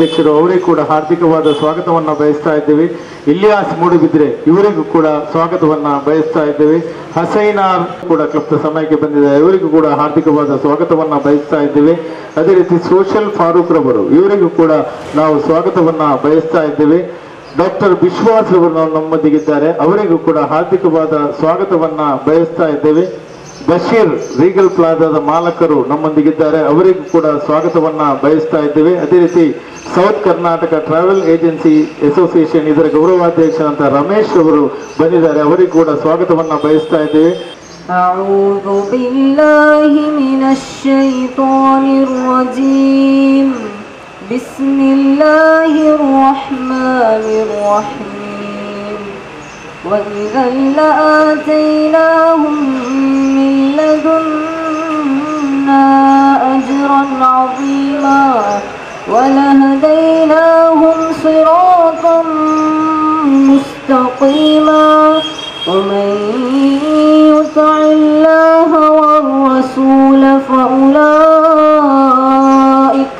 ಅಧ್ಯಕ್ಷರು ಅವರಿಗೂ ಕೂಡ ಹಾರ್ದಿಕವಾದ ಸ್ವಾಗತವನ್ನ ಬಯಸ್ತಾ ಇದ್ದೇವೆ ಇಲಿಯಾಸ್ ಮೂಡುಬಿದ್ರೆ ಇವರಿಗೂ ಕೂಡ ಸ್ವಾಗತವನ್ನ ಬಯಸ್ತಾ ಇದ್ದೇವೆ ಹಸೈನಾರ್ ಕೂಡ ಕ್ಲಬ್ದ ಸಮಯಕ್ಕೆ ಬಂದಿದ್ದಾರೆ ಇವರಿಗೂ ಕೂಡ ಹಾರ್ದಿಕವಾದ ಸ್ವಾಗತವನ್ನ ಬಯಸ್ತಾ ಇದ್ದೇವೆ ಅದೇ ರೀತಿ ಸೋಷಲ್ ಫಾರೂಕ್ ರವರು ಇವರಿಗೂ ಕೂಡ ನಾವು ಸ್ವಾಗತವನ್ನ ಬಯಸ್ತಾ ಇದ್ದೇವೆ ಡಾಕ್ಟರ್ ವಿಶ್ವಾಸ್ ರವರು ನಮ್ಮೊಂದಿಗಿದ್ದಾರೆ ಅವರಿಗೂ ಕೂಡ ಹಾರ್ದಿಕವಾದ ಸ್ವಾಗತವನ್ನ ಬಯಸ್ತಾ ಇದ್ದೇವೆ ಬಶೀರ್ ರೀಗಲ್ ಪ್ಲಾಜಾದ ಮಾಲಕರು ನಮ್ಮೊಂದಿಗಿದ್ದಾರೆ ಅವರಿಗೂ ಕೂಡ ಸ್ವಾಗತವನ್ನ ಬಯಸ್ತಾ ಇದ್ದೇವೆ ಅದೇ ರೀತಿ south Karnataka travel agency association ಇದರ ಗೌರವಾಧ್ಯಕ್ಷರಂತ ರಮೇಶ್ ಅವರು ಬಂದಿದ್ದಾರೆ ಅವರಿಗೂ ಕೂಡ ಸ್ವಾಗತವನ್ನ ಬಯಸ್ತಾ ಇದ್ದೇವೆ أعوذ بالله من الشيطان الرجيم بسم الله الرحمن الرحيم وإذا لآتيناهم من لدنا أجرا عظيما ولهديناهم صراطا مستقيما ومن يطع الله والرسول فأولئك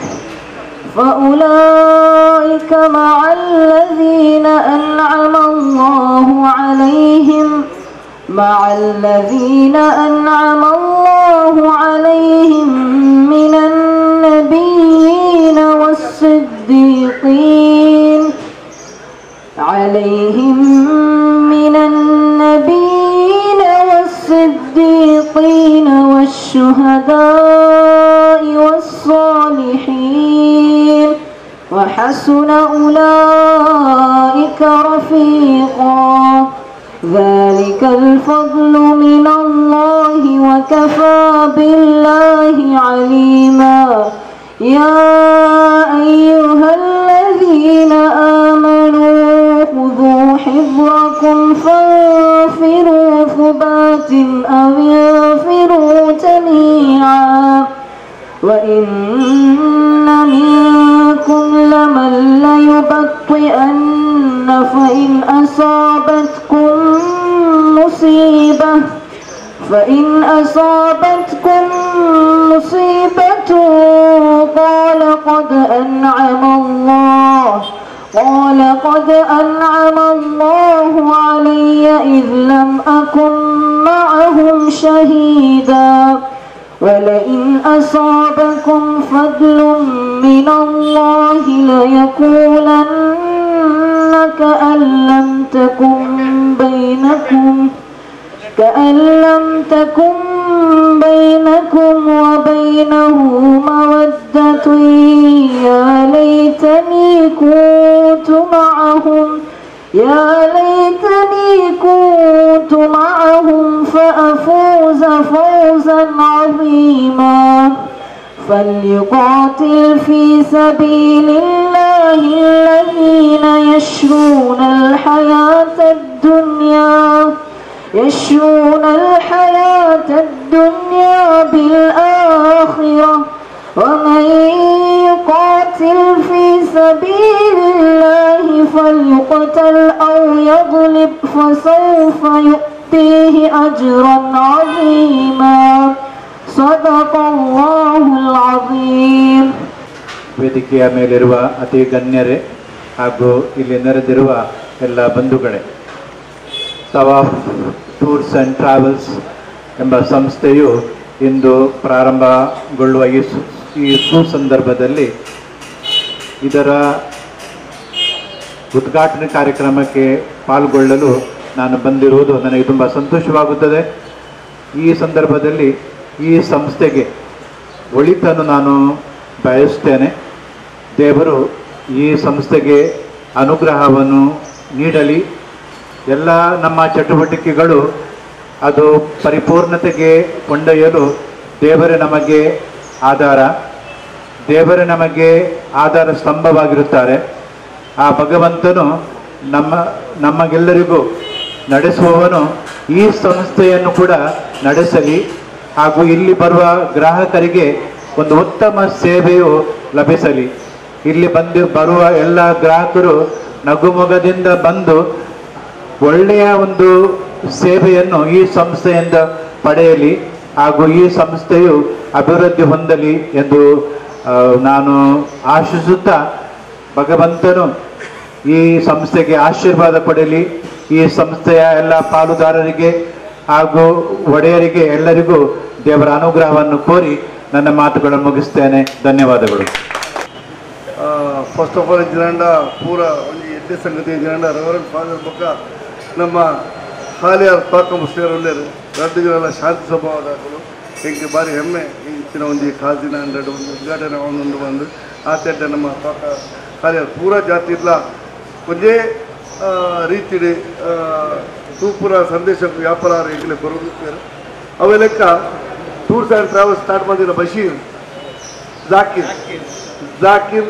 فأولئك مع الذين أنعم الله عليهم مع الذين أنعم الله عليهم من النبيين والصديقين عليهم من النبيين والصديقين والشهداء والصالحين وحسن أولئك رفيقا ذلك الفضل من الله وكفى بالله عليما يا أيها الذين آمنوا خذوا حذركم فانفروا ثبات أو انفروا جميعا وإن منكم لمن ليبطئن فإن أصابتكم مصيبة فإن أصابتكم مصيبة قال قد أنعم الله قال قد أنعم الله علي إذ لم أكن معهم شهيدا ولئن أصابكم فضل من الله ليقولن كأن لم تكن بينكم كأن لم تكن بينكم وبينه مودة يا ليتني كنت معهم يا ليتني كنت معهم فأفوز فوزا عظيما فليقاتل في سبيل الله الذين يشرون الحياة الدنيا يشرون الحياة الدنيا بالآخرة ومن يقاتل في سبيل الله فليقتل أو يغلب فسوف يؤتيه أجرا عظيما صدق الله العظيم ವೇದಿಕೆಯ ಮೇಲಿರುವ ಅತಿ ಗಣ್ಯರೇ ಹಾಗೂ ಇಲ್ಲಿ ನೆರೆದಿರುವ ಎಲ್ಲ ಬಂಧುಗಳೇ ಸವಾಫ್ ಟೂರ್ಸ್ ಆ್ಯಂಡ್ ಟ್ರಾವೆಲ್ಸ್ ಎಂಬ ಸಂಸ್ಥೆಯು ಇಂದು ಪ್ರಾರಂಭಗೊಳ್ಳುವ ಈ ಸು ಈ ಸುಸಂದರ್ಭದಲ್ಲಿ ಇದರ ಉದ್ಘಾಟನೆ ಕಾರ್ಯಕ್ರಮಕ್ಕೆ ಪಾಲ್ಗೊಳ್ಳಲು ನಾನು ಬಂದಿರುವುದು ನನಗೆ ತುಂಬ ಸಂತೋಷವಾಗುತ್ತದೆ ಈ ಸಂದರ್ಭದಲ್ಲಿ ಈ ಸಂಸ್ಥೆಗೆ ಒಳಿತನ್ನು ನಾನು ಬಯಸ್ತೇನೆ ದೇವರು ಈ ಸಂಸ್ಥೆಗೆ ಅನುಗ್ರಹವನ್ನು ನೀಡಲಿ ಎಲ್ಲ ನಮ್ಮ ಚಟುವಟಿಕೆಗಳು ಅದು ಪರಿಪೂರ್ಣತೆಗೆ ಕೊಂಡೊಯ್ಯಲು ದೇವರೇ ನಮಗೆ ಆಧಾರ ದೇವರೇ ನಮಗೆ ಆಧಾರ ಸ್ತಂಭವಾಗಿರುತ್ತಾರೆ ಆ ಭಗವಂತನು ನಮ್ಮ ನಮಗೆಲ್ಲರಿಗೂ ನಡೆಸುವವನು ಈ ಸಂಸ್ಥೆಯನ್ನು ಕೂಡ ನಡೆಸಲಿ ಹಾಗೂ ಇಲ್ಲಿ ಬರುವ ಗ್ರಾಹಕರಿಗೆ ಒಂದು ಉತ್ತಮ ಸೇವೆಯು ಲಭಿಸಲಿ ಇಲ್ಲಿ ಬಂದು ಬರುವ ಎಲ್ಲ ಗ್ರಾಹಕರು ನಗುಮೊಗದಿಂದ ಬಂದು ಒಳ್ಳೆಯ ಒಂದು ಸೇವೆಯನ್ನು ಈ ಸಂಸ್ಥೆಯಿಂದ ಪಡೆಯಲಿ ಹಾಗೂ ಈ ಸಂಸ್ಥೆಯು ಅಭಿವೃದ್ಧಿ ಹೊಂದಲಿ ಎಂದು ಆ, ನಾನು ಆಶಿಸುತ್ತಾ ಭಗವಂತನು ಈ ಸಂಸ್ಥೆಗೆ ಆಶೀರ್ವಾದ ಪಡೆಯಲಿ ಈ ಸಂಸ್ಥೆಯ ಎಲ್ಲ ಪಾಲುದಾರರಿಗೆ ಹಾಗೂ ಒಡೆಯರಿಗೆ ಎಲ್ಲರಿಗೂ ದೇವರ ಅನುಗ್ರಹವನ್ನು ಕೋರಿ ನನ್ನ ಮಾತುಗಳನ್ನು ಮುಗಿಸ್ತೇನೆ ಧನ್ಯವಾದಗಳು ಫಸ್ಟ್ ಆಫ್ ಆಲ್ ಇದ್ದಿರಂಡ ಪೂರ ಒಂದು ಎಡ್ಡೆ ಸಂಗತಿ ಇದ್ದಿರಂಡ ರೆವರೆಂಟ್ ಫಾದರ್ ಪಕ್ಕ ನಮ್ಮ ಹಾಲಿಯಾರ್ ಪಾಕ ಮುಸ್ಲಿಯರ್ ಒಳ್ಳೆಯರು ಎರಡು ಜನ ಶಾಂತಿ ಸ್ವಭಾವದಾಗಲು ಹೆಂಗೆ ಭಾರಿ ಹೆಮ್ಮೆ ಇಂಚಿನ ಒಂದು ಈ ಕಾಜಿನ ಹಂಡ್ರೆಡ್ ಒಂದು ಉದ್ಘಾಟನೆ ಒಂದೊಂದು ಬಂದು ಆ ತೆಡ್ಡ ನಮ್ಮ ಪಾಕ ಹಾಲಿಯಾರ್ ಪೂರ ಜಾತಿ ಇಲ್ಲ ಒಂದೇ ಆ, ರೀತಿಡಿ ಆ, ತೂಪುರ ಸಂದೇಶ ವ್ಯಾಪಾರ ಹೆಂಗಲೆ ಬರೋದು ಅವೆ ಲೆಕ್ಕ ಟೂರ್ಸ್ ಆ್ಯಂಡ್ ಟ್ರಾವೆಲ್ಸ್ ಸ್ಟಾರ್ಟ್ ಮಾಡಿದ ಬಶೀರ್ ಜಾಕಿರ್ ಜಾಕಿರ್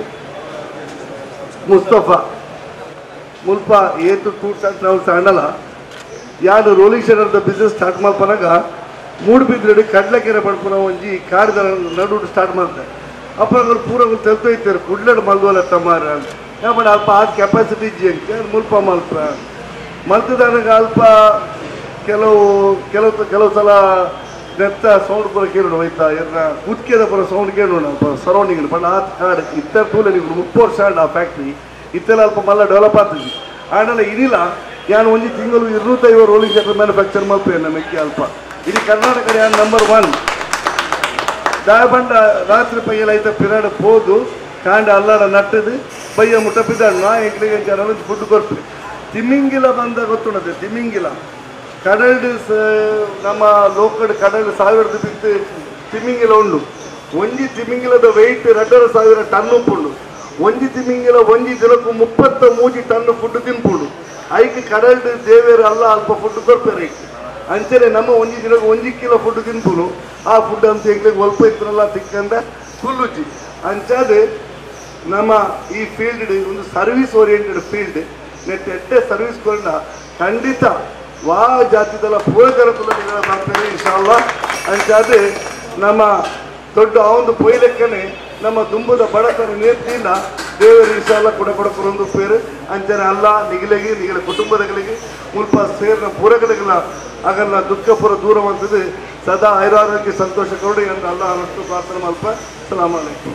ಮುಸ್ತಫಾ ಮುಲ್ಪ ಏತು ಟೂರ್ಸ್ ಆ್ಯಂಡ್ ಟ್ರಾವೆಲ್ಸ್ ಅಂಡಲ್ಲ ಯಾರು ರೋಲಿಂಗ್ ಶೇಡರ್ದ ಬಿಸ್ನೆಸ್ ಸ್ಟಾರ್ಟ್ ಮಾಡ್ಪನಾಗ ಮೂಡುಬಿದ್ರಡಿ ಕಡ್ಲೆಕೆರೆ ಪಡ್ಪುನ ಒಂಜಿ ಕಾಡ್ದ ನಡು ಸ್ಟಾರ್ಟ್ ಮಾಡ್ತಾರೆ ಅಪ್ಪ ಪೂರ ತೆಲ್ತೊಯ್ತಾರೆ ಕುಡ್ಲಡ್ ಮಲ್ಗೋಲ ತಮ್ಮಾರ ಅಂತ ಯಾಪಡ ಅಲ್ಪ ಆ ಕೆಪಾಸಿಟಿ ಇಜ್ಜಿ ಅಂತ ಮುಲ್ಪ ಮಲ್ಪ ಮಲ್ತದಾಗ ಅಲ್ಪ ಕೆಲವು ಕೆಲವು ಕೆಲವು ಸಲ ನೆತ್ತ ಸೌಂಡ್ ಪೂರ ಕೇಳೋಣ ಹೋಯ್ತಾ ಏನ ಕುದ್ಕೆದ ಪೂರ ಸೌಂಡ್ ಕೇಳೋಣ ಸರೌಂಡಿಂಗ್ ಬಟ್ ಆ ಕಾಡ್ ಇತ್ತ ತೂಲೆ ನೀವು ಮುಪ್ಪು ವರ್ಷ ಆಂಡ್ ಆ ಫ್ಯಾಕ್ಟ್ರಿ ಇತ್ತೆಲ್ಲ ಅಲ್ಪ ಮಲ್ಲ ಡೆವಲಪ್ ಆಗ್ತದೆ ಆಂಡಲ್ಲ ಇದಿಲ್ಲ ಯಾನು ಒಂಜಿ ತಿಂಗಳು ಇರುತ್ತೈವ ರೋಲಿಂಗ್ ಶಟರ್ ಮ್ಯಾನುಫ್ಯಾಕ್ಚರ್ ಮಲ್ಪೆ ನಮಗೆ ಅಲ್ಪ ಇದು ಕರ್ನಾಟಕ ಯಾನ್ ನಂಬರ್ ಒನ್ ದಾಯಬಂಡ ರಾತ್ರಿ ಪೈಯಲ ಐತ ಪಿರಾಡ ಹೋದು ಕಾಂಡ ಅಲ್ಲಾಡ ನಟ್ಟದು ಬಯ್ಯ ಮುಟ್ಟ ಬಿದ್ದಾడు ನಾ ಎಂಕ್ಲಿಗೆ ಜನ ಫುಡ್ ಕೊಡ್ತು ತಿಮ್ಮಿಂಗಿಲ ಬಂದ ಗೊತ್ತುಂಡದೆ ತಿಮ್ಮಿಂಗಿಲ ಕಡಲ್ಡು ಸ- ನಮ್ಮ ಲೋಕಡ್ ಕಡಲ್ ಸಾವಿರದ ಬಿತ್ತು ತಿಮ್ಮಿಂಗಿಲ ಉಂಡು ಒಂಜಿ ತಿಮ್ಮಿಂಗಿಲದ ವೆಯ್ಟ್ ಎರಡರ ಸಾವಿರ ಟನ್ ಉಂಪುಂಡು ಒಂಜಿ ತಿಮ್ಮಿಂಗಿಲ ಒಂಜಿ ದಿನಕ್ಕೂ ಮುಪ್ಪತ್ತ ಮೂಜಿ ಟನ್ ಫುಡ್ ತಿನ್ಪುಂಡು ಐಕ್ ಕಡಲ್ಡು ದೇವೇರು ಅಲ್ಲ ಅಲ್ಪ ಫುಡ್ ಕೊಡ್ತಾರೆ ಐಕ್ ಅಂಚನೆ ನಮ್ಮ ಒಂಜಿ ದಿನಕ್ಕೆ ಒಂಜಿ ಕಿಲೋ ಫುಡ್ ತಿನ್ಪುನು ಆ ಫುಡ್ ಅಂತ ಹೆಂಗ್ಲಿಗೆ ಒಲ್ಪ ಇತ್ತರಲ್ಲ ತಿಕ್ಕಂದ ಫುಲ್ಲುಜಿ ಅಂಚಾದೆ ನಮ್ಮ ಈ ಫೀಲ್ಡ್ ಒಂದು ಸರ್ವಿಸ್ ಓರಿಯೆಂಟೆಡ್ ಫೀಲ್ಡ್ ನೆಟ್ ಎಡ್ಡೆ ಸರ್ವಿಸ್ ಕೊಂಡ ಖಂಡಿತ ವಾ ಜಾತಿದಲ್ಲ ಪೂರಕರ ಕುಲಗಳ ಬರ್ತಾರೆ ಇನ್ಶಾಲ್ಲ ಅಂಚಾದೆ ನಮ್ಮ ದೊಡ್ಡ ಆ ಒಂದು ಪೊಯ್ಲೆಕ್ಕನೆ ನಮ್ಮ ದುಂಬದ ಬಡತನ ನೇರ್ತಿಯಿಂದ ದೇವರು ಇನ್ಶಾಲ್ಲ ಕೂಡ ಕೊಡಕೊರೊಂದು ಪೇರು ಅಂಚನೆ ಅಲ್ಲ ನಿಗಿಲೆಗೆ ನಿಗಲ ಕುಟುಂಬದಗಳಿಗೆ ಮುಲ್ಪ ಸೇರಿನ ಪೂರಕಗಳ ಆಗಲ್ಲ ದುಃಖ ಪುರ ದೂರವಂತದ್ದು ಸದಾ ಐರಾರೋಗ್ಯ ಸಂತೋಷ ಕೊಡಿ ಅಂತ ಅಲ್ಲ ಅಷ್ಟು ಪ್ರಾರ್ಥನೆ ಮಲ್ಪ ಸಲಾಮ್ ಅಲೈಕುಂ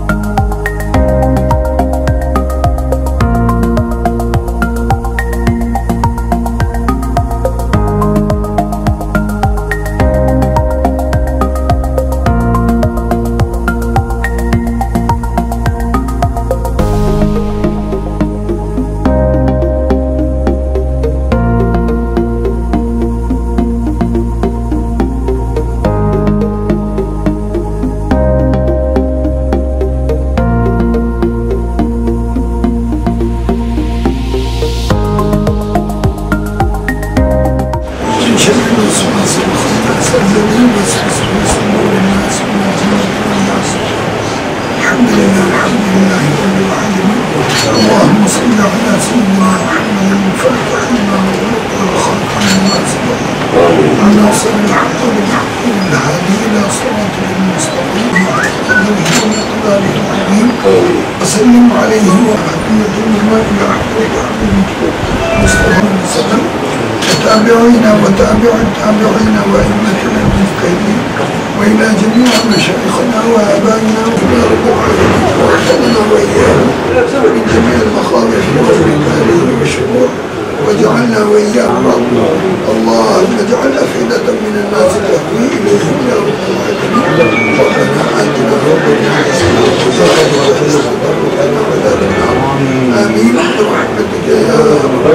الحمد لله الحمد لله رب العالمين اللهم صل على سيدنا محمد الفاتح لما مغلق والخاتم لما سبق الناصر الحق بالحق والهادي الى صراط المستقيم وعلى قدره ومقداره العظيم وسلم عليه ورحمه الله الى رحمه مصطفى وسلم وتابعين وتابع التابعين وائمتنا المجتهدين والى جميع مشايخنا وابائنا وكبار العالمين واحفظنا واياهم من جميع المخاوف والمكاره والشرور واجعلنا واياهم رب اللهم اجعل افئده من الناس تهوي اليهم يا رب العالمين ربنا اتنا في الدنيا حسنه وفي الاخره حسنه وقنا عذاب النار امين برحمتك يا رب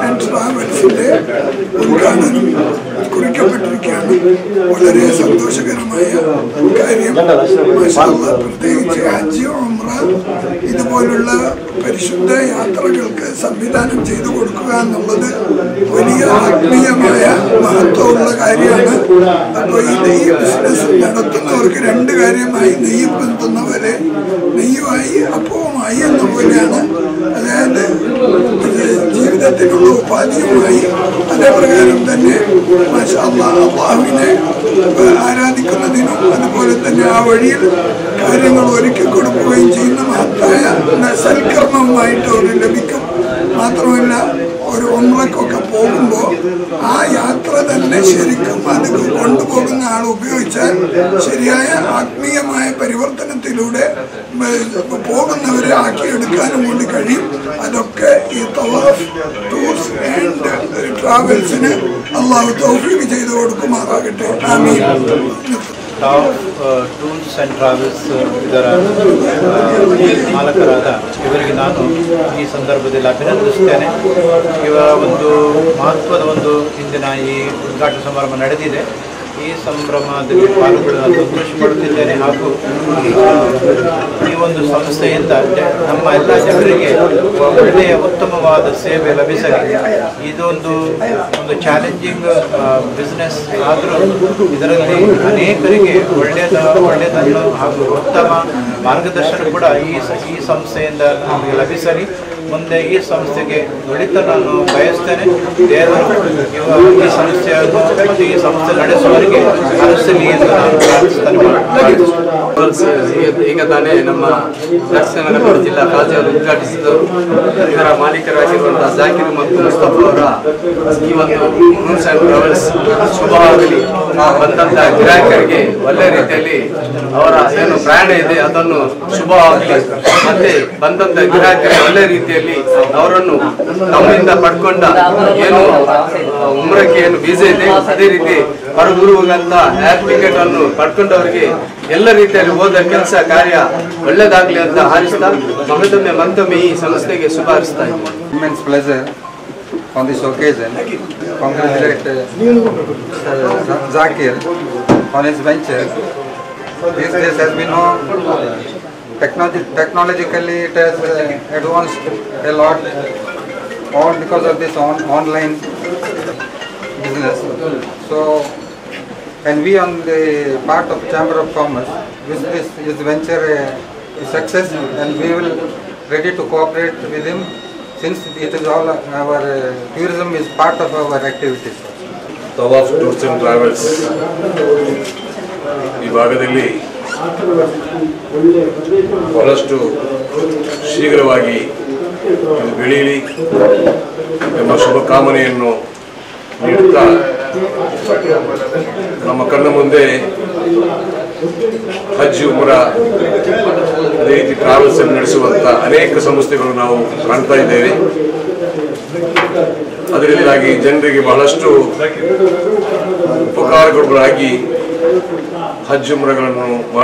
ആൻഡ് ട്രാവൽസിന്റെ ഉദ്ഘാടനം കുറിക്കപ്പെട്ടിരിക്കുകയാണ് വളരെ സന്തോഷകരമായ കാര്യം മാഷാ അല്ലാ. പ്രത്യേകിച്ച് ഹജ്ജ് ഉംറ ഇതുപോലുള്ള പരിശുദ്ധ യാത്രകൾക്ക് സംവിധാനം ചെയ്തു കൊടുക്കുക എന്നുള്ളത് വലിയ ആത്മീയമായ മഹത്വമുള്ള കാര്യമാണ് അപ്പോൾ ഈ നെയ്യ് ബിസിനസ് നടത്തുന്നവർക്ക് രണ്ട് കാര്യമായി നെയ്യ് ബന്ധുന്നവരെ നെയ്യുമായി അപ്പവുമായി എന്ന പോലെയാണ് അതായത് ഇത് ജീവിതത്തിനുള്ള ഉപാധിയുമായി അതേപ്രകാരം തന്നെ മാഷാ അല്ലാ, അള്ളാഹുവിനെ ആരാധിക്കുന്നതിനും അതുപോലെ തന്നെ ആ വഴിയിൽ കാര്യങ്ങൾ ഒരുക്കി കൊടുക്കുകയും ചെയ്യുന്ന മഹത്തായ സൽക്കർമ്മമായിട്ട് അവർ ലഭിക്കും മാത്രമല്ല ഒരു ഒമ്രക്കൊക്കെ പോകുമ്പോൾ ആ യാത്ര തന്നെ ശരിക്കും അത് കൊണ്ടുപോകുന്ന ആൾ ഉപയോഗിച്ചാൽ ശരിയായ ആത്മീയമായ പരിവർത്തനത്തിലൂടെ ഉം, പോകുന്നവരെ ആക്കിയെടുക്കാനും കൂടി കഴിയും അതൊക്കെ ഈ തവാഫ് ടൂർസ് ആൻഡ് ട്രാവൽസിന് അള്ളാഹു തൗഫീഖ് ചെയ്തു കൊടുക്കുമാറാകട്ടെ ആമീൻ ತಾವು ಟೂರ್ಸ್ ಆ್ಯಂಡ್ ಟ್ರಾವೆಲ್ಸ್ ಇದರ ಆ, ಮಾಲಕರಾದ ಇವರಿಗೆ ನಾನು ಈ ಸಂದರ್ಭದಲ್ಲಿ ಅಭಿನಂದಿಸ್ತೇನೆ ಇವರ ಒಂದು ಮಹತ್ವದ ಒಂದು ಇಂದಿನ ಈ ಉದ್ಘಾಟನಾ ಸಮಾರಂಭ ನಡೆದಿದೆ ಈ ಸಂಭ್ರಮದಲ್ಲಿ ಪಾಲ್ಗೊಳ್ಳಲು ಸಂತೋಷ ಪಡುತ್ತಿದ್ದೇನೆ ಹಾಗೂ ಆ, ಈ ಒಂದು ಸಂಸ್ಥೆಯಿಂದ ಜ- ನಮ್ಮ ಎಲ್ಲ ಜನರಿಗೆ ಒಳ್ಳೆಯ ಉತ್ತಮವಾದ ಸೇವೆ ಲಭಿಸಲಿ ಇದೊಂದು ಒಂದು ಚಾಲೆಂಜಿಂಗ್ ಬಿಸ್ನೆಸ್ ಆದರೂ ಇದರಲ್ಲಿ ಅನೇಕರಿಗೆ ಒಳ್ಳೆಯದ ಒಳ್ಳೆಯದನ್ನು ಹಾಗೂ ಉತ್ತಮ ಮಾರ್ಗದರ್ಶನ ಕೂಡ ಈ ಸ- ಈ ಸಂಸ್ಥೆಯಿಂದ ನಮಗೆ ಲಭಿಸಲಿ ಮುಂದೆ ಈ ಸಂಸ್ಥೆಗೆ ನುಡಿತ ನಾನು ಬಯಸ್ತೇನೆ ದೇವರು ಇವ ಈ ಸಂಸ್ಥೆಯನ್ನು ಮತ್ತು ಈ ಸಂಸ್ಥೆ ನಡೆಸುವವರಿಗೆ ಹರಿಸಲಿ ಎಂದು ನಾನು ಪ್ರಾರ್ಥಿಸ್ತೇನೆ ಈಗ- ಈಗ ತಾನೇ ನಮ್ಮ ದಕ್ಷಿಣ ಕನ್ನಡ ಜಿಲ್ಲಾ ಕಾಲೇಜನ್ನು ಉದ್ಘಾಟಿಸಿದರು ಇದರ ಮಾಲೀಕರಾಗಿರುವಂತಹ ಜಾಕಿರ್ ಮತ್ತು ಮುಸ್ತಫಾ ಅವರ ಈ ಒಂದು ಟೂರ್ಸ್ ಆ್ಯಂಡ್ ಟ್ರಾವೆಲ್ಸ್ ಶುಭವಾಗಲಿ ಆ ಬಂದಂತಹ ಗ್ರಾಹಕರಿಗೆ ಒಳ್ಳೆ ರೀತಿಯಲ್ಲಿ ಅವರ ಏನು ಪ್ರಯಾಣ ಇದೆ ಅದನ್ನು ಶುಭವಾಗಲಿ ಮತ್ತೆ ಬಂದಂತ ಗ್ರಾಹಕರಿಗೆ ಒಳ್ಳೆ ರೀತಿಯಲ್ಲಿ ಅವರನ್ನು ನಮ್ಮಿಂದ ಪಡ್ಕೊಂಡ ಏನು ಆ, ಉಮ್ರಕ್ಕೆ ಏನು ಬೀಜ ಇದೆ ಅದೇ ರೀತಿ ಹೊರಗುರುವಂತ ಏರ್ ಟಿಕೆಟ್ ಅನ್ನು ಪಡ್ಕೊಂಡವರಿಗೆ ಎಲ್ಲ ರೀತಿಯಲ್ಲಿ ಹೋದ ಕೆಲಸ ಕಾರ್ಯ ಒಳ್ಳೆದಾಗ್ಲಿ ಅಂತ ಹಾರಿಸ್ತಾ ಮಗದೊಮ್ಮೆ ಮತ್ತೊಮ್ಮೆ ಈ ಸಂಸ್ಥೆಗೆ ಶುಭ ಹಾರಿಸ್ತಾ ಇದ್ದೀನಿ immense pleasure on this occasion. Congratulate uh, Zakir on his venture. These days has been no technology, technologically it has uh, advanced a lot, all because of this on, online business. So, and we on the part of Chamber of Commerce, wish this, this venture a, a success and we will ready to cooperate with him since it is all our uh, tourism is part of our activities. Tawaf tours and travels ಈ ಭಾಗದಲ್ಲಿ ಬಹಳಷ್ಟು ಶೀಘ್ರವಾಗಿ ಇದು ಬೆಳೀಲಿ ಎಂಬ ಶುಭ ಕಾಮನೆಯನ್ನು ನೀಡುತ್ತಾ ನಮ್ಮ ಕಣ್ಣ ಮುಂದೆ ಹಜ್ ಉಮ್ರ ಅದೇ ರೀತಿ ಟ್ರಾವೆಲ್ಸ್ ಅನ್ನು ನಡೆಸುವಂತ ಅನೇಕ ಸಂಸ್ಥೆಗಳು ನಾವು ಕಾಣ್ತಾ ಇದ್ದೇವೆ ಅದರಿಂದಾಗಿ ಜನರಿಗೆ ಬಹಳಷ್ಟು ಉಪಕಾರಗಳಾಗಿ ಹಜ್ ಉಮ್ರಗಳನ್ನು ಬಹಳ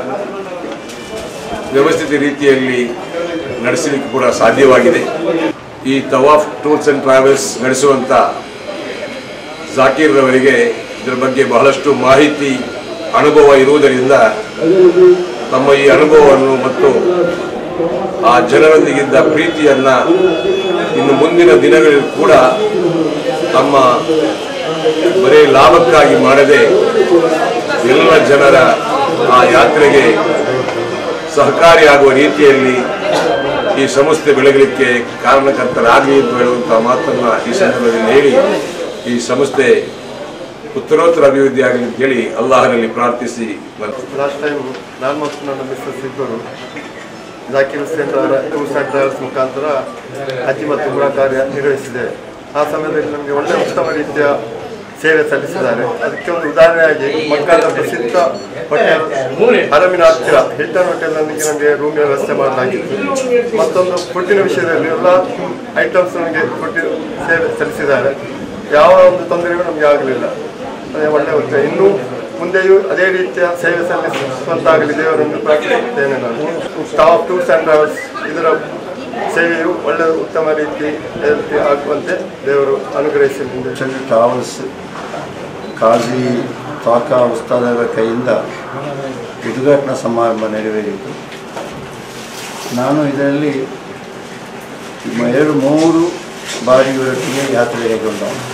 ವ್ಯವಸ್ಥಿತ ರೀತಿಯಲ್ಲಿ ನಡೆಸಲಿಕ್ಕೆ ಕೂಡ ಸಾಧ್ಯವಾಗಿದೆ ಈ ತವಾಫ್ ಟೂರ್ಸ್ ಅಂಡ್ ಟ್ರಾವೆಲ್ಸ್ ನಡೆಸುವಂತ ಜಾಕೀರ್ ರವರಿಗೆ ಇದರ ಬಗ್ಗೆ ಬಹಳಷ್ಟು ಮಾಹಿತಿ ಅನುಭವ ಇರುವುದರಿಂದ ತಮ್ಮ ಈ ಅನುಭವವನ್ನು ಮತ್ತು ಆ ಜನರೊಂದಿಗಿದ್ದ ಪ್ರೀತಿಯನ್ನ ಇನ್ನು ಮುಂದಿನ ದಿನಗಳಲ್ಲಿ ಕೂಡ ತಮ್ಮ ಬರೀ ಲಾಭಕ್ಕಾಗಿ ಮಾಡದೆ ಎಲ್ಲ ಜನರ ಆ ಯಾತ್ರೆಗೆ ಸಹಕಾರಿಯಾಗುವ ರೀತಿಯಲ್ಲಿ ಈ ಸಂಸ್ಥೆ ಬೆಳಗಲಿಕ್ಕೆ ಕಾರಣಕರ್ತರಾಗಲಿ ಎಂದು ಹೇಳುವಂತಹ ಮಾತನ್ನ ಈ ಸಂದರ್ಭದಲ್ಲಿ ಹೇಳಿ ಈ ಸಂಸ್ಥೆ ಉತ್ತರೋತ್ತರ ಅಭಿವೃದ್ಧಿ ಆಗಲಿ ಅಂತ ಹೇಳಿ ಅಲ್ಲಾಹನಲ್ಲಿ ಪ್ರಾರ್ಥಿಸಿ ನನ್ನ ಲಾಸ್ಟ್ ಟೈಮ್ ನಾನು ಮತ್ತು ನನ್ನ ಮಿಸ್ಸಸ್ ಇಬ್ಬರು ಜಾಕಿರ್ ಹುಸೇನ್ ಅವರ ಟೂರ್ಸ್ ಆ್ಯಂಡ್ ಟ್ರಾವೆಲ್ಸ್ ಮುಖಾಂತರ ಅಜ್ಜಿ ಮತ್ತು ಉಮ್ರಾ ಕಾರ್ಯ ನಿರ್ವಹಿಸಿದ್ದೇವೆ ಆ ಸಮಯದಲ್ಲಿ ನಮಗೆ ಒಳ್ಳೆಯ ಉತ್ತಮ ರೀತಿಯ ಸೇವೆ ಸಲ್ಲಿಸಿದ್ದಾರೆ ಅದಕ್ಕೆ ಒಂದು ಉದಾಹರಣೆಯಾಗಿ ಮಕ್ಕಳ ಪ್ರಸಿದ್ಧ ಹೋಟೆಲ್ ಹರಮಿನ ಹತ್ತಿರ ಹಿಲ್ಟನ್ ಹೋಟೆಲ್ನಲ್ಲಿ ನಮಗೆ ರೂಮ್ ವ್ಯವಸ್ಥೆ ಮಾಡಲಾಗಿತ್ತು ಮತ್ತೊಂದು ಫುಡ್ಡಿನ ವಿಷಯದಲ್ಲಿ ಎಲ್ಲ ಐಟಮ್ಸ್ ನಮಗೆ ಫುಡ್ ಸೇವೆ ಸಲ್ಲಿಸಿದ್ದಾರೆ ಯಾವ ಒಂದು ತೊಂದರೆಯೂ ನಮಗೆ ಆಗಲಿಲ್ಲ ಅದೇ ಒಳ್ಳೆಯ ಉದ್ಯೋಗ ಇನ್ನೂ ಮುಂದೆಯೂ ಅದೇ ರೀತಿಯ ಸೇವೆ ಸಲ್ಲಿಸುವಂತಾಗಲಿ ದೇವರನ್ನು ಪ್ರಾರ್ಥಿಸುತ್ತೇನೆ ನಾನು ಸ್ಟಾಫ್ ಟೂರ್ಸ್ ಆ್ಯಂಡ್ ಟ್ರಾವೆಲ್ಸ್ ಇದರ ಸೇವೆಯು ಒಳ್ಳೆ ಉತ್ತಮ ರೀತಿ ರೀತಿ ಆಗುವಂತೆ ದೇವರು ಅನುಗ್ರಹಿಸಲಿದೆ ಟ್ರಾವೆಲ್ಸ್ ಕಾಜಿ ತಾಕಾ ಉಸ್ತಾದರ ಕೈಯಿಂದ ಉದ್ಘಾಟನಾ ಸಮಾರಂಭ ನೆರವೇರಿತು ನಾನು ಇದರಲ್ಲಿ ಮ- ಎರಡು ಮೂರು ಬಾರಿ ಇವರೊಟ್ಟಿಗೆ ಯಾತ್ರೆ ಕೈಗೊಂಡವನು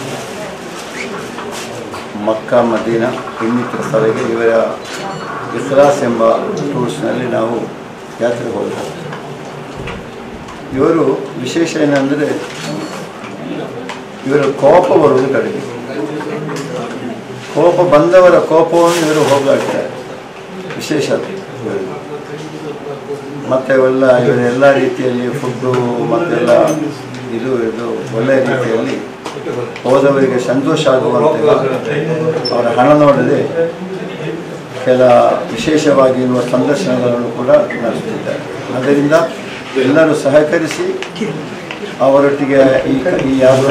ಮಕ್ಕ ಮದೀನ ಇನ್ನಿತರ ಸ್ಥಳಕ್ಕೆ ಇವರ ಇಖ್ಲಾಸ್ ಎಂಬ ಟೂರ್ಸ್ನಲ್ಲಿ ನಾವು ಯಾತ್ರೆ ಹೋದೆವು ಇವರು ವಿಶೇಷ ಏನಂದರೆ ಇವರ ಕೋಪ ಬರುವುದು ಕಡಿಮೆ ಕೋಪ ಬಂದವರ ಕೋಪವನ್ನು ಇವರು ಹೋಗಲಾಡ್ತಾರೆ ವಿಶೇಷ ಅದು ಇವರಿಗೆ. ಮತ್ತೆ ಎಲ್ಲ ಇವರ ಎಲ್ಲ ರೀತಿಯಲ್ಲಿ ಫುಡ್ಡು ಮತ್ತೆಲ್ಲ ಇದು ಇದು ಒಳ್ಳೆಯ ರೀತಿಯಲ್ಲಿ ಹೋದವರಿಗೆ ಸಂತೋಷ ಆಗುವಂತೆ ಅವರ ಹಣ ನೋಡದೆ ಕೆಲ ವಿಶೇಷವಾಗಿ ಇರುವ ಸಂದರ್ಶನಗಳನ್ನು ಕೂಡ ನಡೆಸುತ್ತಿದ್ದಾರೆ ಅದರಿಂದ ಎಲ್ಲರೂ ಸಹಕರಿಸಿ ಅವರೊಟ್ಟಿಗೆ ಈ ಈ ಯಾವರ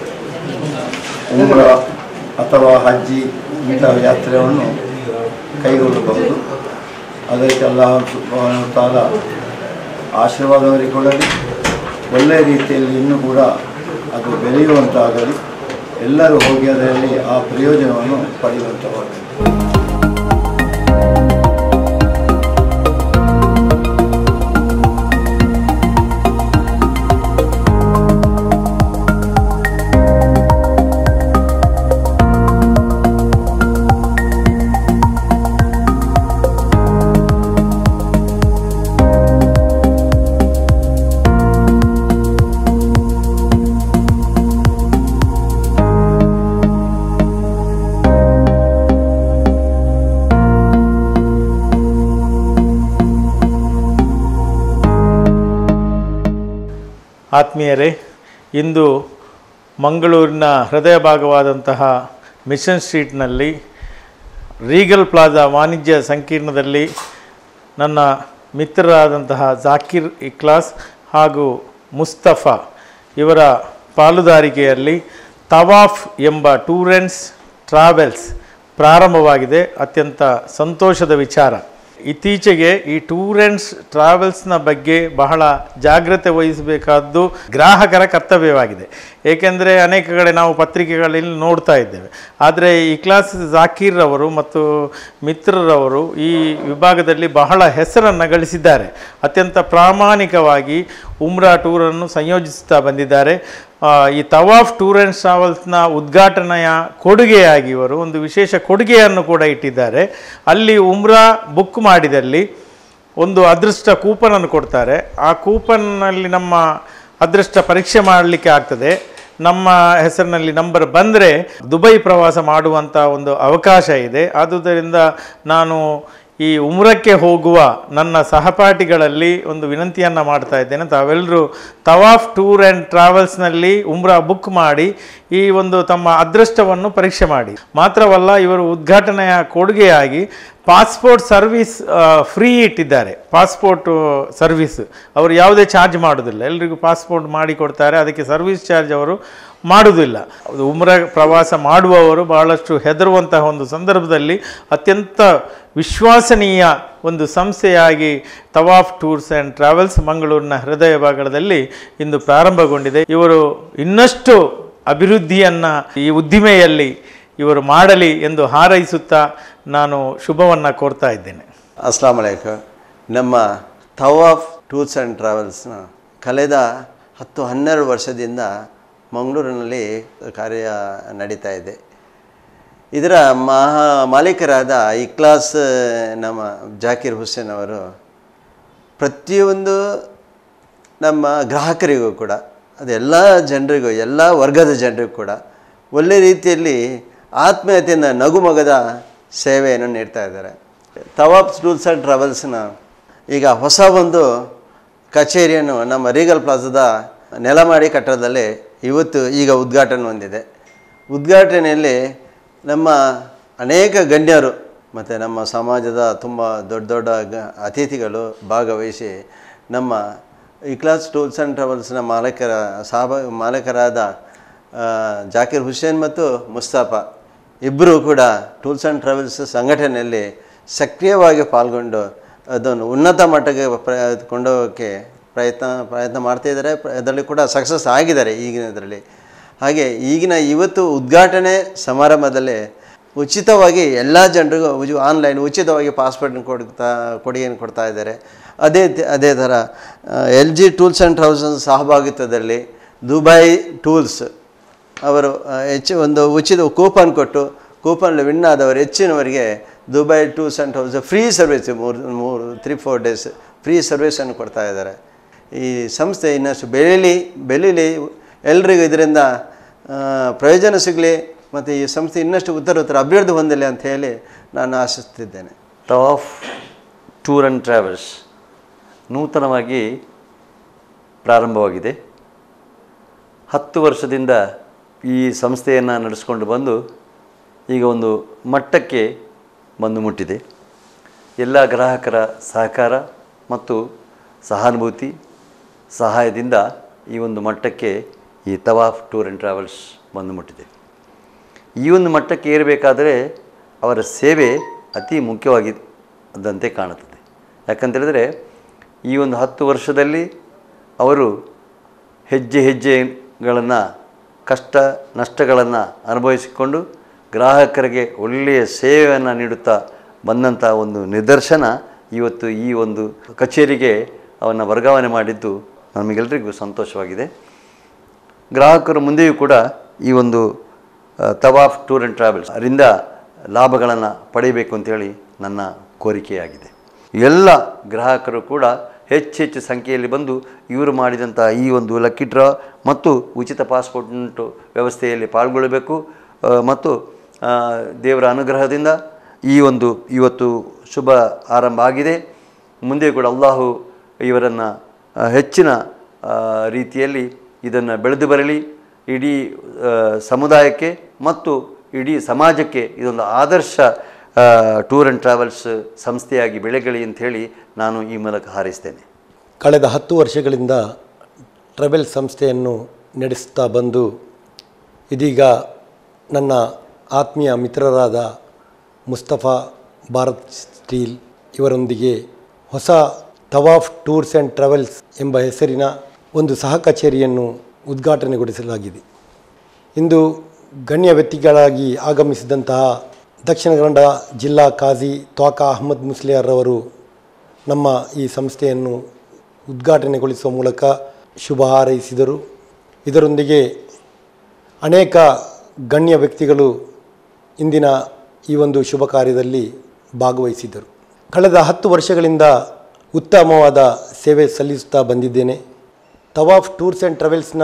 ಉಮ್ರ ಅಥವಾ ಹಜ್ಜಿ ಇಂತಹ ಯಾತ್ರೆಯನ್ನು ಕೈಗೊಳ್ಳಬಹುದು ಅದಕ್ಕೆ ಅಲ್ಲಾಹ ಸುಬ್ಹಾನಹು ತಾಲ ಆಶೀರ್ವಾದವರಿಗೆ ಕೊಡಲಿ ಒಳ್ಳೆಯ ರೀತಿಯಲ್ಲಿ ಇನ್ನೂ ಕೂಡ ಅದು ಬೆಳೆಯುವಂತಾಗಲಿ ಎಲ್ಲರೂ ಹೋಗಿ ಅದರಲ್ಲಿ ಆ ಪ್ರಯೋಜನವನ್ನು ಪಡೆಯುವಂಥವಾಗಲಿ ಆತ್ಮೀಯರೇ ಇಂದು ಮಂಗಳೂರಿನ ಹೃದಯ ಭಾಗವಾದಂತಹ ಮಿಷನ್ ಸ್ಟ್ರೀಟ್ನಲ್ಲಿ ರೀಗಲ್ ಪ್ಲಾಜಾ ವಾಣಿಜ್ಯ ಸಂಕೀರ್ಣದಲ್ಲಿ ನನ್ನ ಮಿತ್ರರಾದಂತಹ ಜಾಕಿರ್ ಇಕ್ಲಾಸ್ ಹಾಗೂ ಮುಸ್ತಫಾ ಇವರ ಪಾಲುದಾರಿಕೆಯಲ್ಲಿ ತವಾಫ್ ಎಂಬ ಟೂರ್ ಆ್ಯಂಡ್ಸ್ ಟ್ರಾವೆಲ್ಸ್ ಪ್ರಾರಂಭವಾಗಿದೆ ಅತ್ಯಂತ ಸಂತೋಷದ ವಿಚಾರ ಇತ್ತೀಚೆಗೆ ಈ ಟೂರ್ ಆ್ಯಂಡ್ಸ್ ಟ್ರಾವೆಲ್ಸ್ನ ಬಗ್ಗೆ ಬಹಳ ಜಾಗ್ರತೆ ವಹಿಸಬೇಕಾದ್ದು ಗ್ರಾಹಕರ ಕರ್ತವ್ಯವಾಗಿದೆ ಏಕೆಂದರೆ ಅನೇಕ ಕಡೆ ನಾವು ಪತ್ರಿಕೆಗಳಲ್ಲಿ ನೋಡ್ತಾ ಇದ್ದೇವೆ ಆದರೆ ಈ ಕ್ಲಾಸ್ ಜಾಕೀರ್ ಅವರು ಮತ್ತು ಮಿತ್ರರವರು ಈ ವಿಭಾಗದಲ್ಲಿ ಬಹಳ ಹೆಸರನ್ನು ಗಳಿಸಿದ್ದಾರೆ ಅತ್ಯಂತ ಪ್ರಾಮಾಣಿಕವಾಗಿ ಉಮ್ರಾ ಟೂರನ್ನು ಸಂಯೋಜಿಸುತ್ತಾ ಬಂದಿದ್ದಾರೆ ಆ, ಈ ತವಾಫ್ ಟೂರ್ ಆ್ಯಂಡ್ ಟ್ರಾವೆಲ್ಸ್ನ ಉದ್ಘಾಟನೆಯ ಕೊಡುಗೆಯಾಗಿ ಇವರು ಒಂದು ವಿಶೇಷ ಕೊಡುಗೆಯನ್ನು ಕೂಡ ಇಟ್ಟಿದ್ದಾರೆ ಅಲ್ಲಿ ಉಮ್ರಾ ಬುಕ್ ಮಾಡಿದಲ್ಲಿ ಒಂದು ಅದೃಷ್ಟ ಕೂಪನನ್ನು ಕೊಡ್ತಾರೆ ಆ ಕೂಪನ್ನಲ್ಲಿ ನಮ್ಮ ಅದೃಷ್ಟ ಪರೀಕ್ಷೆ ಮಾಡಲಿಕ್ಕೆ ಆಗ್ತದೆ ನಮ್ಮ ಹೆಸರಿನಲ್ಲಿ ನಂಬರ್ ಬಂದರೆ ದುಬೈ ಪ್ರವಾಸ ಮಾಡುವಂಥ ಒಂದು ಅವಕಾಶ ಇದೆ ಆದುದರಿಂದ ನಾನು ಈ ಉಮ್ರಕ್ಕೆ ಹೋಗುವ ನನ್ನ ಸಹಪಾಠಿಗಳಲ್ಲಿ ಒಂದು ವಿನಂತಿಯನ್ನು ಮಾಡ್ತಾ ಇದ್ದೇನೆ ತಾವೆಲ್ಲರೂ ತವಾಫ್ ಟೂರ್ ಆ್ಯಂಡ್ ಟ್ರಾವೆಲ್ಸ್ನಲ್ಲಿ ಉಮ್ರಾ ಬುಕ್ ಮಾಡಿ ಈ ಒಂದು ತಮ್ಮ ಅದೃಷ್ಟವನ್ನು ಪರೀಕ್ಷೆ ಮಾಡಿ ಮಾತ್ರವಲ್ಲ ಇವರು ಉದ್ಘಾಟನೆಯ ಕೊಡುಗೆಯಾಗಿ ಪಾಸ್ಪೋರ್ಟ್ ಸರ್ವಿಸ್ ಫ್ರೀ ಇಟ್ಟಿದ್ದಾರೆ ಪಾಸ್ಪೋರ್ಟ್ ಸರ್ವಿಸ್ ಅವರು ಯಾವುದೇ ಚಾರ್ಜ್ ಮಾಡೋದಿಲ್ಲ ಎಲ್ರಿಗೂ ಪಾಸ್ಪೋರ್ಟ್ ಮಾಡಿ ಕೊಡ್ತಾರೆ ಅದಕ್ಕೆ ಸರ್ವಿಸ್ ಚಾರ್ಜ್ ಅವರು ಮಾಡುವುದಿಲ್ಲ ಅದು ಉಮ್ರ ಪ್ರವಾಸ ಮಾಡುವವರು ಬಹಳಷ್ಟು ಹೆದರುವಂತಹ ಒಂದು ಸಂದರ್ಭದಲ್ಲಿ ಅತ್ಯಂತ ವಿಶ್ವಾಸನೀಯ ಒಂದು ಸಂಸ್ಥೆಯಾಗಿ ತವಾಫ್ ಟೂರ್ಸ್ ಆ್ಯಂಡ್ ಟ್ರಾವೆಲ್ಸ್ ಮಂಗಳೂರಿನ ಹೃದಯ ಭಾಗದಲ್ಲಿ ಇಂದು ಪ್ರಾರಂಭಗೊಂಡಿದೆ ಇವರು ಇನ್ನಷ್ಟು ಅಭಿವೃದ್ಧಿಯನ್ನು ಈ ಉದ್ದಿಮೆಯಲ್ಲಿ ಇವರು ಮಾಡಲಿ ಎಂದು ಹಾರೈಸುತ್ತಾ ನಾನು ಶುಭವನ್ನು ಕೋರ್ತಾ ಇದ್ದೇನೆ ಅಸ್ಲಾಂ ಅಲೈಕಮ್ ನಮ್ಮ ತವಾಫ್ ಟೂರ್ಸ್ ಆ್ಯಂಡ್ ಟ್ರಾವೆಲ್ಸ್ನ ಕಳೆದ ಹತ್ತು ಹನ್ನೆರಡು ವರ್ಷದಿಂದ ಮಂಗಳೂರಿನಲ್ಲಿ ಕಾರ್ಯ ನಡೀತಾ ಇದೆ ಇದರ ಮಹಾ ಮಾಲೀಕರಾದ ಇಕ್ಲಾಸ್ ನಮ್ಮ ಜಾಕೀರ್ ಹುಸೇನ್ ಅವರು ಪ್ರತಿಯೊಂದು ನಮ್ಮ ಗ್ರಾಹಕರಿಗೂ ಕೂಡ ಅದು ಎಲ್ಲ ಜನರಿಗೂ ಎಲ್ಲ ವರ್ಗದ ಜನರಿಗೂ ಕೂಡ ಒಳ್ಳೆ ರೀತಿಯಲ್ಲಿ ಆತ್ಮೀಯತೆಯಿಂದ ನಗುಮಗದ ಸೇವೆಯನ್ನು ನೀಡ್ತಾ ಇದ್ದಾರೆ ತವಾಪ್ ಟೂರ್ಸ್ ಆ್ಯಂಡ್ ಟ್ರಾವೆಲ್ಸ್ನ ಈಗ ಹೊಸ ಒಂದು ಕಚೇರಿಯನ್ನು ನಮ್ಮ ರೀಗಲ್ ಪ್ಲಾಜಾದ ನೆಲಮಾಡಿ ಕಟ್ಟಡದಲ್ಲಿ ಇವತ್ತು ಈಗ ಉದ್ಘಾಟನೆ ಹೊಂದಿದೆ ಉದ್ಘಾಟನೆಯಲ್ಲಿ ನಮ್ಮ ಅನೇಕ ಗಣ್ಯರು ಮತ್ತು ನಮ್ಮ ಸಮಾಜದ ತುಂಬ ದೊಡ್ಡ ದೊಡ್ಡ ಗ- ಅತಿಥಿಗಳು ಭಾಗವಹಿಸಿ ನಮ್ಮ ಇಕ್ಲಾಸ್ ಟೂರ್ಸ್ ಆ್ಯಂಡ್ ಟ್ರಾವೆಲ್ಸ್ನ ಮಾಲೀಕರ ಸಹಭಾ ಮಾಲೀಕರಾದ ಆ, ಜಾಕಿರ್ ಹುಸೇನ್ ಮತ್ತು ಮುಸ್ತಫಾ ಇಬ್ಬರು ಕೂಡ ಟೂರ್ಸ್ ಆ್ಯಂಡ್ ಟ್ರಾವೆಲ್ಸ್ ಸಂಘಟನೆಯಲ್ಲಿ ಸಕ್ರಿಯವಾಗಿ ಪಾಲ್ಗೊಂಡು ಅದನ್ನು ಉನ್ನತ ಮಟ್ಟಕ್ಕೆ ಪ್ರ ಕೊಂಡೋಗೋಕ್ಕೆ ಪ್ರಯತ್ನ ಪ್ರಯತ್ನ ಮಾಡ್ತಾ ಇದ್ದಾರೆ ಪ್ರ- ಅದರಲ್ಲಿ ಕೂಡ ಸಕ್ಸಸ್ ಆಗಿದ್ದಾರೆ ಈಗಿನ ಇದರಲ್ಲಿ ಹಾಗೆ ಈಗಿನ ಇವತ್ತು ಉದ್ಘಾಟನೆ ಸಮಾರಂಭದಲ್ಲಿ ಉಚಿತವಾಗಿ ಎಲ್ಲ ಜನರಿಗೂ ಉಜು ಆನ್ಲೈನ್ ಉಚಿತವಾಗಿ ಪಾಸ್ಪೋರ್ಟ್ ಕೊಡ್ತಾ ಕೊಡುಗೆಯನ್ನು ಕೊಡ್ತಾ ಇದ್ದಾರೆ ಅದೇ ತ- ಅದೇ ಥರ L G tools and trousers ಸಹಭಾಗಿತ್ವದಲ್ಲಿ ದುಬೈ ಟೂಲ್ಸ್ ಅವರು ಆ, ಹೆಚ್ಚು ಒಂದು ಉಚಿತ ಕೂಪನ್ ಕೊಟ್ಟು ಕೂಪನ್ ವಿನ್ ಆದವರು ಹೆಚ್ಚಿನವರಿಗೆ Dubai tools and house free service ಮೂರು ಮೂರು ತ್ರೀ ಫೋರ್ ಡೇಸ್ ಫ್ರೀ ಸರ್ವಿಸನ್ನು ಕೊಡ್ತಾ ಇದ್ದಾರೆ ಈ ಸಂಸ್ಥೆ ಇನ್ನಷ್ಟು ಬೆಳೀಲಿ ಬೆಳೀಲಿ ಎಲ್ರಿಗೂ ಇದರಿಂದ ಆ, ಪ್ರಯೋಜನ ಸಿಗಲಿ ಮತ್ತು ಈ ಸಂಸ್ಥೆ ಇನ್ನಷ್ಟು ಉತ್ತರೋತ್ತರ ಅಭಿವೃದ್ಧಿ ಹೊಂದಲಿ ಅಂತ ಹೇಳಿ ನಾನು ಆಶಿಸ್ತಿದ್ದೇನೆ ತವಾಫ್ ಟೂರ್ ಆ್ಯಂಡ್ ಟ್ರಾವೆಲ್ಸ್ ನೂತನವಾಗಿ ಪ್ರಾರಂಭವಾಗಿದೆ ಹತ್ತು ವರ್ಷದಿಂದ ಈ ಸಂಸ್ಥೆಯನ್ನು ನಡೆಸ್ಕೊಂಡು ಬಂದು ಈಗ ಒಂದು ಮಟ್ಟಕ್ಕೆ ಬಂದು ಮುಟ್ಟಿದೆ ಎಲ್ಲ ಗ್ರಾಹಕರ ಸಹಕಾರ ಮತ್ತು ಸಹಾನುಭೂತಿ ಸಹಾಯದಿಂದ ಈ ಒಂದು ಮಟ್ಟಕ್ಕೆ ಈ ತವಾಫ್ ಟೂರ್ ಆ್ಯಂಡ್ ಟ್ರಾವೆಲ್ಸ್ ಬಂದು ಮುಟ್ಟಿದೆ ಈ ಒಂದು ಮಟ್ಟಕ್ಕೆ ಏರಬೇಕಾದರೆ ಅವರ ಸೇವೆ ಅತಿ ಮುಖ್ಯವಾಗಿದ್ದಂತೆ ಕಾಣುತ್ತದೆ ಯಾಕಂತೇಳಿದರೆ ಈ ಒಂದು ಹತ್ತು ವರ್ಷದಲ್ಲಿ ಅವರು ಹೆಜ್ಜೆ ಹೆಜ್ಜೆಗಳನ್ನು ಕಷ್ಟ ನಷ್ಟಗಳನ್ನು ಅನುಭವಿಸಿಕೊಂಡು ಗ್ರಾಹಕರಿಗೆ ಒಳ್ಳೆಯ ಸೇವೆಯನ್ನು ನೀಡುತ್ತಾ ಬಂದಂಥ ಒಂದು ನಿದರ್ಶನ ಇವತ್ತು ಈ ಒಂದು ಕಚೇರಿಗೆ ಅವನ್ನು ವರ್ಗಾವಣೆ ಮಾಡಿದ್ದು ನಮಗೆಲ್ಲರಿಗೂ ಸಂತೋಷವಾಗಿದೆ ಗ್ರಾಹಕರು ಮುಂದೆಯೂ ಕೂಡ ಈ ಒಂದು ಆ, ತವಾಫ್ ಟೂರ್ ಆ್ಯಂಡ್ ಟ್ರಾವೆಲ್ಸ್ ಅದರಿಂದ ಲಾಭಗಳನ್ನು ಪಡೆಯಬೇಕು ಅಂತೇಳಿ ನನ್ನ ಕೋರಿಕೆಯಾಗಿದೆ ಎಲ್ಲ ಗ್ರಾಹಕರು ಕೂಡ ಹೆಚ್ಚು ಹೆಚ್ಚು ಸಂಖ್ಯೆಯಲ್ಲಿ ಬಂದು ಇವರು ಮಾಡಿದಂಥ ಈ ಒಂದು ಲಕ್ಕಿ ಡ್ರಾ ಮತ್ತು ಉಚಿತ ಪಾಸ್ಪೋರ್ಟ್ ವ್ಯವಸ್ಥೆಯಲ್ಲಿ ಪಾಲ್ಗೊಳ್ಳಬೇಕು ಆ, ಮತ್ತು ಆ, ದೇವರ ಅನುಗ್ರಹದಿಂದ ಈ ಒಂದು ಇವತ್ತು ಶುಭ ಆರಂಭ ಆಗಿದೆ ಮುಂದೆ ಕೂಡ ಅಲ್ಲಾಹು ಇವರನ್ನು ಹೆಚ್ಚಿನ ಆ, ರೀತಿಯಲ್ಲಿ ಇದನ್ನು ಬೆಳೆದು ಬರಲಿ ಇಡೀ ಆ, ಸಮುದಾಯಕ್ಕೆ ಮತ್ತು ಇಡೀ ಸಮಾಜಕ್ಕೆ ಇದೊಂದು ಆದರ್ಶ ಆ, ಟೂರ್ ಆ್ಯಂಡ್ ಟ್ರಾವೆಲ್ಸ್ ಸಂಸ್ಥೆಯಾಗಿ ಬೆಳೆಗಲಿ ಅಂಥೇಳಿ ನಾನು ಈ ಮೂಲಕ ಹಾರೈಸ್ತೇನೆ ಕಳೆದ ಹತ್ತು ವರ್ಷಗಳಿಂದ ಟ್ರಾವೆಲ್ ಸಂಸ್ಥೆಯನ್ನು ನಡೆಸುತ್ತಾ ಬಂದು ಇದೀಗ ನನ್ನ ಆತ್ಮೀಯ ಮಿತ್ರರಾದ ಮುಸ್ತಫಾ ಭಾರತ್ ಸ್ಟೀಲ್ ಇವರೊಂದಿಗೆ ಹೊಸ ತವಾಫ್ ಟೂರ್ಸ್ ಆ್ಯಂಡ್ ಟ್ರಾವೆಲ್ಸ್ ಎಂಬ ಹೆಸರಿನ ಒಂದು ಸಹ ಕಚೇರಿಯನ್ನು ಉದ್ಘಾಟನೆಗೊಳಿಸಲಾಗಿದೆ ಇಂದು ಗಣ್ಯ ವ್ಯಕ್ತಿಗಳಾಗಿ ಆಗಮಿಸಿದಂತಹ ದಕ್ಷಿಣ ಕನ್ನಡ ಜಿಲ್ಲಾ ಕಾಜಿ ತ್ವಾಕಾ ಅಹಮದ್ ಮುಸ್ಲಿಯಾರ್ರವರು ನಮ್ಮ ಈ ಸಂಸ್ಥೆಯನ್ನು ಉದ್ಘಾಟನೆಗೊಳಿಸುವ ಮೂಲಕ ಶುಭ ಹಾರೈಸಿದರು ಇದರೊಂದಿಗೆ ಅನೇಕ ಗಣ್ಯ ವ್ಯಕ್ತಿಗಳು ಇಂದಿನ ಈ ಒಂದು ಶುಭ ಕಾರ್ಯದಲ್ಲಿ ಭಾಗವಹಿಸಿದ್ದರು ಕಳೆದ ಹತ್ತು ವರ್ಷಗಳಿಂದ ಉತ್ತಮವಾದ ಸೇವೆ ಸಲ್ಲಿಸುತ್ತಾ ಬಂದಿದ್ದೇನೆ ತವಾಫ್ ಟೂರ್ಸ್ ಆ್ಯಂಡ್ ಟ್ರಾವೆಲ್ಸ್ನ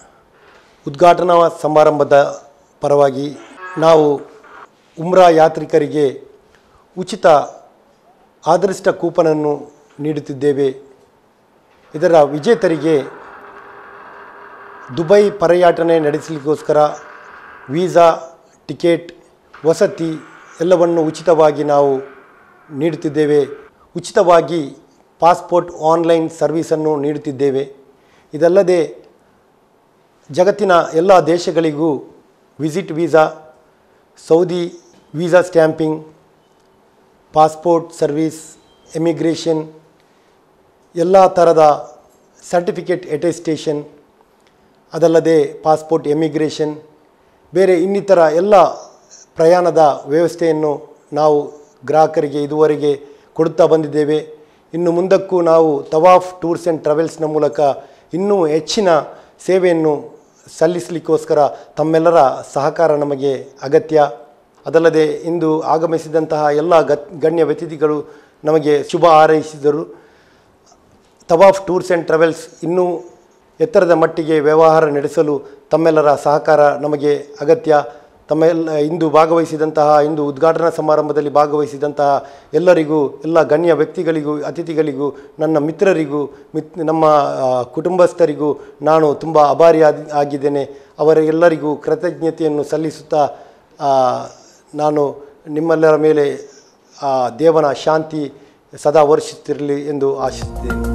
ಉದ್ಘಾಟನಾ ಸಮಾರಂಭದ ಪರವಾಗಿ ನಾವು ಉಮ್ರಾ ಯಾತ್ರಿಕರಿಗೆ ಉಚಿತ ಆದರಿಷ್ಟ ಕೂಪನನ್ನು ನೀಡುತ್ತಿದ್ದೇವೆ ಇದರ ವಿಜೇತರಿಗೆ ದುಬೈ ಪರ್ಯಟನೆ ನಡೆಸಲಿಕ್ಕೋಸ್ಕರ ವೀಸಾ ಟಿಕೆಟ್ ವಸತಿ ಎಲ್ಲವನ್ನು ಉಚಿತವಾಗಿ ನಾವು ನೀಡುತ್ತಿದ್ದೇವೆ ಉಚಿತವಾಗಿ ಪಾಸ್ಪೋರ್ಟ್ ಆನ್ಲೈನ್ ಸರ್ವೀಸನ್ನು ನೀಡುತ್ತಿದ್ದೇವೆ ಇದಲ್ಲದೆ ಜಗತ್ತಿನ ಎಲ್ಲ ದೇಶಗಳಿಗೂ visit visa Saudi visa stamping passport service emigration ಎಲ್ಲ ಥರದ ಸರ್ಟಿಫಿಕೇಟ್ ಅಟೆಸ್ಟೇಷನ್ ಅದಲ್ಲದೆ ಪಾಸ್ಪೋರ್ಟ್ ಎಮಿಗ್ರೇಷನ್ ಬೇರೆ ಇನ್ನಿತರ ಎಲ್ಲ ಪ್ರಯಾಣದ ವ್ಯವಸ್ಥೆಯನ್ನು ನಾವು ಗ್ರಾಹಕರಿಗೆ ಇದುವರೆಗೆ ಕೊಡುತ್ತಾ ಬಂದಿದ್ದೇವೆ ಇನ್ನು ಮುಂದಕ್ಕೂ ನಾವು ತವಾಫ್ ಟೂರ್ಸ್ ಆ್ಯಂಡ್ ಟ್ರಾವೆಲ್ಸ್ನ ಮೂಲಕ ಇನ್ನೂ ಹೆಚ್ಚಿನ ಸೇವೆಯನ್ನು ಸಲ್ಲಿಸಲಿಕ್ಕೋಸ್ಕರ ತಮ್ಮೆಲ್ಲರ ಸಹಕಾರ ನಮಗೆ ಅಗತ್ಯ ಅದಲ್ಲದೆ ಇಂದು ಆಗಮಿಸಿದಂತಹ ಎಲ್ಲ ಗತ್ ಗಣ್ಯ ವ್ಯಕ್ತಿಗಳು ನಮಗೆ ಶುಭ ಹಾರೈಸಿದರು ತವಾಫ್ ಟೂರ್ಸ್ ಆ್ಯಂಡ್ ಟ್ರಾವೆಲ್ಸ್ ಇನ್ನೂ ಎತ್ತರದ ಮಟ್ಟಿಗೆ ವ್ಯವಹಾರ ನಡೆಸಲು ತಮ್ಮೆಲ್ಲರ ಸಹಕಾರ ನಮಗೆ ಅಗತ್ಯ ತಮ್ಮೆಲ್ಲ ಇಂದು ಭಾಗವಹಿಸಿದಂತಹ ಇಂದು ಉದ್ಘಾಟನಾ ಸಮಾರಂಭದಲ್ಲಿ ಭಾಗವಹಿಸಿದಂತಹ ಎಲ್ಲರಿಗೂ ಎಲ್ಲ ಗಣ್ಯ ವ್ಯಕ್ತಿಗಳಿಗೂ ಅತಿಥಿಗಳಿಗೂ ನನ್ನ ಮಿತ್ರರಿಗೂ ಮಿತ್ ನಮ್ಮ ಆ, ಕುಟುಂಬಸ್ಥರಿಗೂ ನಾನು ತುಂಬ ಅಭಾರಿ ಆಗಿ- ಆಗಿದ್ದೇನೆ ಅವರೆಲ್ಲರಿಗೂ ಕೃತಜ್ಞತೆಯನ್ನು ಸಲ್ಲಿಸುತ್ತಾ ಆ, ನಾನು ನಿಮ್ಮೆಲ್ಲರ ಮೇಲೆ ಆ ದೇವನ ಶಾಂತಿ ಸದಾ ವರ್ಷಿಸುತ್ತಿರಲಿ ಎಂದು ಆಶಿಸುತ್ತೇನೆ